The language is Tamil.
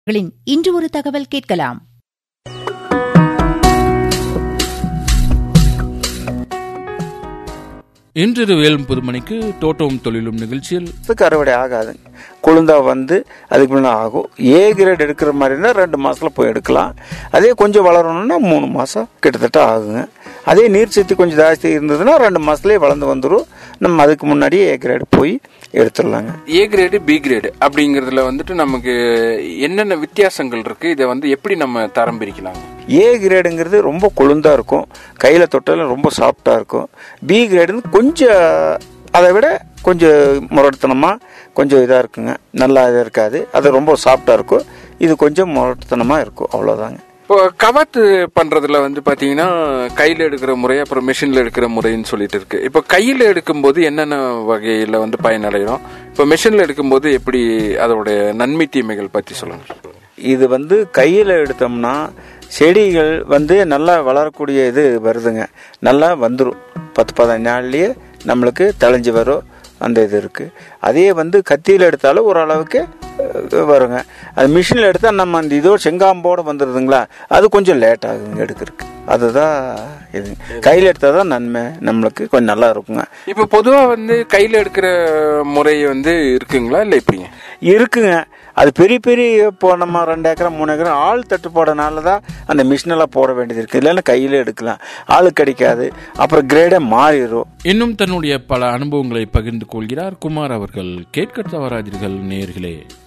இன்று ஒரு தகவல் கேட்கலாம் இன்றிரவு ஏழு முப்பது மணிக்கு தோட்டமும் தொழிலும் நிகழ்ச்சியில் மாதத்துக்கு அறுவடை ஆகாது கொழுந்தா வந்து அதுக்கு முன்னே ஆகும் ஏ கிரேட் எடுக்கிற மாதிரினா ரெண்டு மாசத்துல போய் எடுக்கலாம் அதே கொஞ்சம் வளரணும்னா மூணு மாசம் கிட்டத்தட்ட ஆகுங்க அதே நீர் சக்தி கொஞ்சம் ஜாஸ்தி இருந்ததுன்னா ரெண்டு மாசத்துலயே வளர்ந்து வந்துடும் நம்ம அதுக்கு முன்னாடியே ஏ கிரேட் போய் எடுத்துடலாங்க ஏ கிரேடு பி கிரேடு அப்படிங்கறதுல வந்துட்டு நமக்கு என்னென்ன வித்தியாசங்கள் இருக்கு இதை வந்து எப்படி நம்ம தரம் பிரிக்கலாங்க ஏ கிரேடுங்கிறது ரொம்ப கொழுந்தா இருக்கும் கையில் தொட்டாலும் ரொம்ப சாஃப்டாக இருக்கும் பி கிரேடுன்னு கொஞ்சம் அதை விட கொஞ்சம் முரட்டுத்தனமாக கொஞ்சம் இதாக இருக்குங்க நல்லா இதாக இருக்காது அது ரொம்ப சாஃப்டாக இருக்கும் இது கொஞ்சம் முரட்டுத்தனமாக இருக்கும் அவ்வளோதாங்க இப்போ கவாத்து பண்றதுல வந்து பாத்தீங்கன்னா கையில எடுக்கிற முறை அப்புறம் மிஷின்ல எடுக்கிற முறைன்னு சொல்லிட்டு இருக்கு இப்போ கையில எடுக்கும்போது என்னென்ன வகையில வந்து பயனடைகிறோம் இப்போ மிஷின்ல எடுக்கும்போது எப்படி அதோடைய நன்மை தீமைகள் பத்தி சொல்லுங்க இது வந்து கையில் எடுத்தோம்னா செடிகள் வந்து நல்லா வளரக்கூடிய இது வருதுங்க நல்லா வந்துடும் பத்து பதினஞ்சு நாள்லயே நம்மளுக்கு தெளிஞ்சு வரும் அந்த இது இருக்குது அதே வந்து கத்தியில் எடுத்தாலும் ஓரளவுக்கு அஹ், வருங்க அது மிஷினில் எடுத்தால் நம்ம அந்த இதோ செங்காம்போடு வந்துடுதுங்களா அது கொஞ்சம் லேட் ஆகுங்க எடுக்கிறதுக்கு அதுதான் இது கையில் எடுத்தால் தான் நன்மை நம்மளுக்கு கொஞ்சம் நல்லா இருக்குங்க இப்போ பொதுவா வந்து கையில எடுக்கிற முறை வந்து இருக்குங்களா இல்ல எப்படிங்க இருக்குங்க அது பெரிய பெரிய இப்போ நம்ம ரெண்டு ஏக்கரம் மூணு ஏக்கரம் ஆள் தட்டுப்பாடுனால தான் அந்த மிஷினெல்லாம் போட வேண்டியது இருக்குது இல்லைன்னா கையில் எடுக்கலாம் ஆள் கிடைக்காது அப்புறம் கிரேடே மாறிடும் இன்னும் தன்னுடைய பல அனுபவங்களை பகிர்ந்து கொள்கிறார் குமார் அவர்கள் கேட்க தவறாதீர்கள் நேர்களே